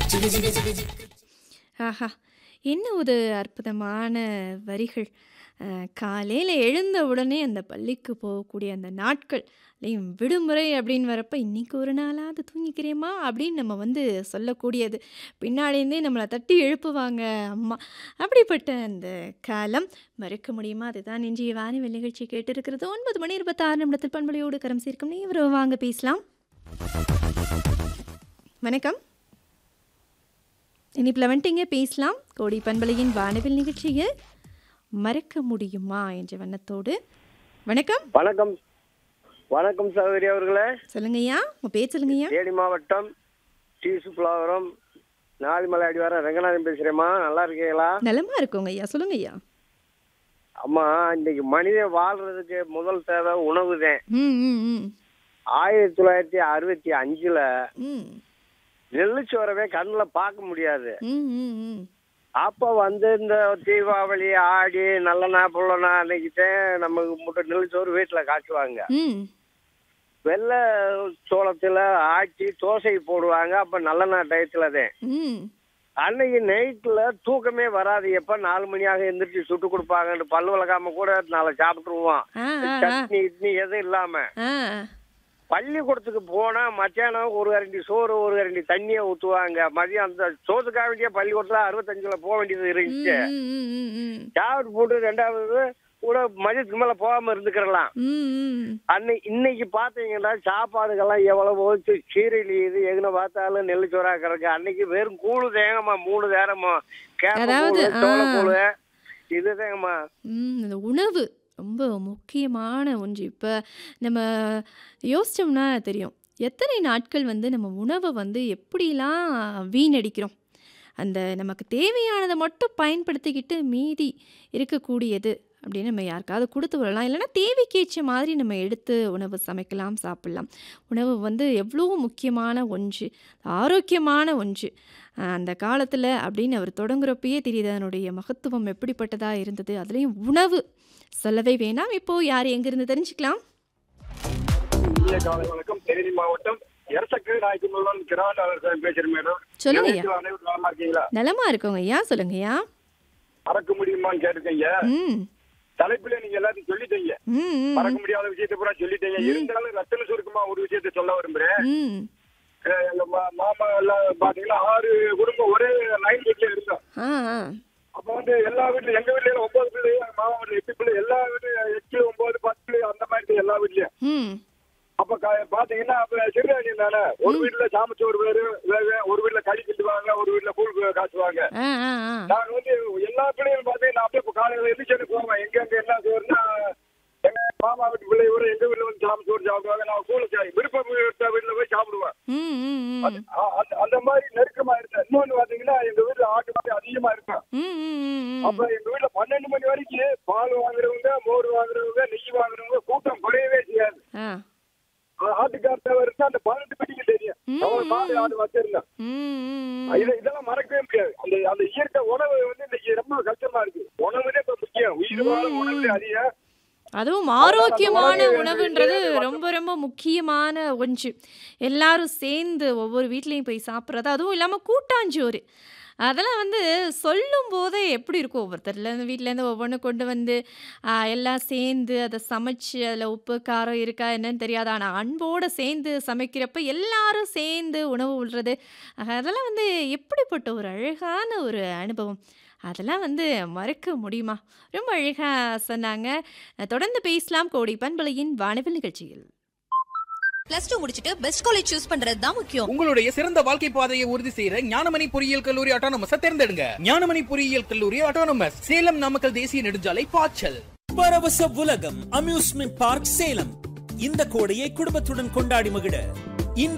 ஆஹா! என்ன ஒரு அற்புதமான வரிகள். அ காலையில எழுந்த உடனே அந்த பள்ளிக்கு போகக்கூடிய அந்த நாட்கள், அதுலயும் விடுமுறை அப்படின்னு வரப்ப, "இன்னைக்கு ஒரு நாளாவது தூங்கிக்கிறேம்மா" அப்படின்னு நம்ம வந்து சொல்லக்கூடியது. பின்னாடி இருந்தே நம்மள தட்டி எழுப்புவாங்க அம்மா. அப்படிப்பட்ட அந்த காலம் மறக்க முடியுமா? அதுதான் இன்றைய வானவில் நிகழ்ச்சி கேட்டிருக்கிறது. 9 மணி 26 நிமிடத்தில் பண்பலையோடு கரம் சேர்க்கும் நேயர் வாங்க பேசலாம். வணக்கம். இனிப்புல வந்துட்டீங்க பேசலாம். கோடி பண்பலையின் வானவில் நிகழ்ச்சியில் மறக்க முடியுமா என்ற வண்ணத்தோடு. வணக்கம். வணக்கம் வணக்கம் சகோதரி அவர்களே சொல்லுங்கய்யா. உங்க பேர் சொல்லுங்கய்யா. தேனி மாவட்டம் டி சுப்புலாவரம் நாலிமலை அடிவாரம் ரங்கநாதன் பேசுறேம்மா நல்லா இருக்கீங்களா நலமா இருக்கோங்க ஐயா. சொல்லுங்க ஐயா. அம்மா இன்னைக்கு மனிதன் வாழ்றதுக்கு முதல் தேவை உணவு தான் ம், ம், ம். ஆயிரத்தி தொள்ளாயிரத்தி அறுபத்தி அஞ்சுல ம். நெல்லுச்சோரவே கண்ணில் பார்க்க முடியாது ம், ம், ம். அப்ப வந்து இந்த தீபாவளி ஆடி நல்லனா புல்லனா அன்னைக்கு தான் நமக்கு முட்டை நெல்லுச்சோறு வீட்டுல காய்ச்சுவாங்க ம். வெள்ளை சோளத்துல ஆட்டி தோசை போடுவாங்க அப்ப நல்லனா டயத்துல தான் ம். அன்னைக்கு நைட்ல தூக்கமே வராது எப்ப நாலு மணியாக எந்திரிச்சு சுட்டு கொடுப்பாங்கன்னு பல்லு விளக்காம கூட நாளை சாப்பிட்டுருவோம் ஆ, ஆ, ஆ. சட்னி இட்னி எதுவும் இல்லாம ஆ. பள்ளிக்கூடத்துக்கு போனா மத்தியானம் ஒரு கரண்டி சோறு ஒரு கரண்டி தண்ணியை ஊத்துவாங்க மதியம் அந்த சோத்துக்காக வேண்டிய பள்ளிக்கூடத்துல அறுபத்தஞ்சுல போக வேண்டியது ம், இருந்துச்சு ம், ம், ம், ம். சாப்பிட்டு போட்டு ரெண்டாவது கூட மதியத்துக்கு மேல போகாம இருந்துக்கிறலாம் ம், ம். அன்னைக்கு இன்னைக்கு பாத்தீங்கன்னா சாப்பாடுகள்லாம் எவ்வளவு போச்சு சீரழி இது எங்கன பார்த்தாலும் நெல்லு சோறா கிடக்கு அன்னைக்கு வெறும் கூழு தேங்கம்மா மூணு நேரமா கேப்ப அதாவது, கூழு சோள ஆ. கூழு இது தேங்கம்மா ம். இந்த உணவு ரொம்ப முக்கியமான ஒன்று. இப்ப நம்ம யோசிச்சோம்னா தெரியும். எத்தனை நாட்கள் வந்து நம்ம உணவ வந்து எப்படிலாம் வீணடிக்கிறோம். அந்த நமக்கு தேவையானத மட்டும் பயன்படுத்திக்கிட்டு மீதி இருக்கக்கூடியது அப்படின்னு நம்ம யாருக்காவது குடுத்து விடலாம். இல்லைன்னா தேவைக்கேற்ற மாதிரி நம்ம எடுத்து உணவு சமைக்கலாம், சாப்பிடலாம். உணவு வந்து எவ்வளோ முக்கியமான ஒன்று. ஆரோக்கியமான ஒன்று. அ அந்த காலத்துல அப்படின்னு அவர் தொடங்குறப்பயே தெரியுது அதனுடைய மகத்துவம் எப்படிப்பட்டதா இருந்தது. அதுலயும் உணவு சொல்லவே வேணாம். இப்போ யார் எங்கிருந்து தெரிஞ்சுக்கலாம்? இனிய காலை வணக்கம் தேனி மாவட்டம் எரசக்கு நாய்க்குமல்லன் கிராண்டாளர் சாமி பேசுறேன் மேடம் சொல்லுங்க ஐயா. நிலையத்தில் அனைவரும் நலமா இருக்கீங்களா நலமா இருக்கோங்க ஐயா. சொல்லுங்கய்யா. மறக்க முடியுமான்னு கேட்டுருக்கீங்க ம். தலைப்புல நீங்க எல்லாத்தையும் சொல்லிட்டீங்க ம், ம், மறக்க முடியாத விஷயத்தை பூரா சொல்லிட்டீங்க இருந்தாலும் ரத்தன சுருக்கமா ஒரு விஷயத்தை சொல்ல விரும்புறேன் ம். அஹ் எங்க மா- மாமா எல்லாம் பாத்தீங்கன்னா ஆறு குடும்பம் ஒரே லைன் வீட்ல இருந்தோம் ஆ, ஆ. அப்ப வந்து எல்லா வீட்லயும் எங்க வீட்ல எல்லாம் ஒன்பது பிள்ளை மாமா வீட்டுல எட்டு பிள்ளை எல்லா வீட்லயும் எட்டு ஒன்பது பத்து அந்த மாதிரி எல்லா வீட்லயும் ம். அப்ப க- பாத்தீங்கன்னா அப்ப சிறுதானி தானே ஒரு வீட்டுல சாமச்சோறு வேறு வேறு ஒரு வீட்டுல களி கிண்டுவாங்க ஒரு வீட்டுல கூழ் காய்ச்சுவாங்க ஆ, ஆ, ஆ. நான் வந்து எல்லா பிள்ளைகளும் பாத்தீங்கன்னா அப்படியே இப்ப காலையில எந்திரிச்சு போவேன் எங்க எங்க என்ன சோறுனா எங்க மாமா வீட்டு பிள்ளை கூட எங்க வீட்டுல வந்து சாமச்சோறு சாப்பிடுவாங்க நான் கூழ சாய் விருப்பம் எடுத்த வீட்டுல போய் சாப்பிடுவேன் ம், ம், ம். அது- அ- அந்த- அந்த மாதிரி நெருக்கமா இருந்தேன் இன்னொன்னு பாத்தீங்கன்னா எங்க வீட்டுல ஆட்டு மாதிரி அதிகமா இருப்பேன் ம், ம், ம், ம். அப்ப எங்க வீட்டுல பன்னெண்டு மணி வரைக்கும் பால் வாங்குறவங்க மோர் வாங்குறவங்க நெய் வாங்குறவங்க கூட்டம் குறையவே செய்யாது ஆ. ஆட்டுக்காரத்தவர் இருந்தா அந்த பதினெட்டு பெட்டிக்கு தெரியும் ம், அவன் மாடு ஆடு வச்சிருந்தான் ம், ம், ம். இத- இதெல்லாம் மறக்கவே முடியாது அந்த அந்த இயற்கை உணவு வந்து இன்னைக்கு ரொம்ப கஷ்டமா இருக்கு உணவுனே இப்ப முக்கியம் உயிர் வாழ உணவு அதிகம் அதுவும் ஆரோக்கியமான உணவு வந்து உணவுன்றது இயற்கை ரொம்ப ரொம்ப முக்கியமான ஒன்று. எல்லாரும் சேர்ந்து ஒவ்வொரு வீட்லயும் போய் சாப்பிட்றது. அதுவும் இல்லாம கூட்டாஞ்சோறு. அதெல்லாம் வந்து சொல்லும்போதே எப்படி இருக்கும் ஒவ்வொருத்தர்ல வீட்லேருந்து ஒவ்வொன்னு கொண்டு வந்து அ எல்லாம் சேர்ந்து அத சமைச்சு அதில உப்பு, காரம் இருக்கா என்னன்னு தெரியாது. ஆனா அன்போட சேர்ந்து சமைக்கிறப்ப எல்லாரும் சேர்ந்து உணவு உண்றது, அதெல்லாம் வந்து எப்படிப்பட்ட ஒரு அழகான ஒரு அனுபவம். அதெல்லாம் வந்து மறக்க முடியுமா? ரொம்ப அழகா சொன்னாங்க. தொடர்ந்து பேசலாம் கோடி பண்பலையின் வானவில் நிகழ்ச்சியில். பிளஸ் டூ முடிச்சிட்டு பெஸ்ட் காலேஜ் சூஸ் பண்றது தான் முக்கியம் உங்களுடைய சிறந்த வாழ்க்கை பாதையை உறுதி செய்யற ஞானமணி பொறியியல் கல்லூரி அட்டானமஸ் தேர்ந்தெடுங்க ஞானமணி பொறியியல் கல்லூரி அட்டானமஸ் சேலம் நாமக்கல் தேசிய நெடுஞ்சாலை பாய்ச்சல் பரவச உலகம் அம்யூஸ்மெண்ட் பார்க் சேலம் இந்த கோடையை குடும்பத்துடன் கொண்டாடி மகிழ